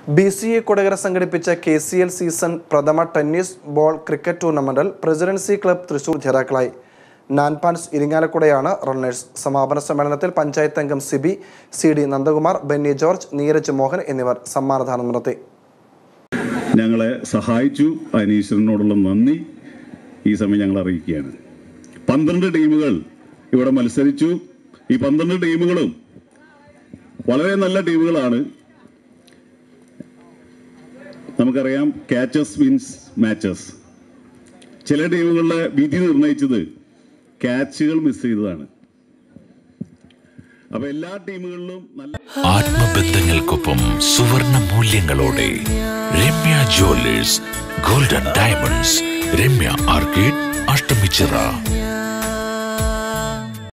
B C A Kodakara സംഘടിപ്പിച്ച K C L season പ്രഥമ tennis ball cricket ടൂർണമെന്റിൽ presidency club Thrissur ജേതാക്കളായി നാൻപാൻസ് ഇരിങ്ങാലക്കുടയാണ് റണ്ണേഴ്സ് സമാപന സമ്മേളനത്തിൽ പഞ്ചായത്ത് അംഗം Sibi C D Nandakumar Benny George Neeraj Mohan എന്നിവർ സമ്മാനദാനം നടത്തി ഞങ്ങളെ സഹായിച്ചു അതിന് ഈശ്വരനോടുള്ള നന്ദി ഈ സമയം ഞങ്ങൾ അറിയിക്കുകയാണ് പന്ത്രണ്ട് ടീമുകൾ ഇവിടെ മത്സരിച്ചു ഈ പന്ത്രണ്ട് ടീമുകളും വളരെ നല്ല ടീമുകളാണ് നമുക്കറിയാം ക്യാച്ചസ് വിൻസ് മാച്ചസ് ചില ടീമുകളുടെ വിധി നിർണയിച്ചത് ക്യാച്ചുകൾ മിസ് ചെയ്തതാണ് അപ്പൊ എല്ലാ ടീമുകളിലും നല്ല ആത്മബന്ധങ്ങൾക്കൊപ്പം സുവർണ മൂല്യങ്ങളോടെ Ramya jewellers golden diamonds Ramya arcade Ashtamichira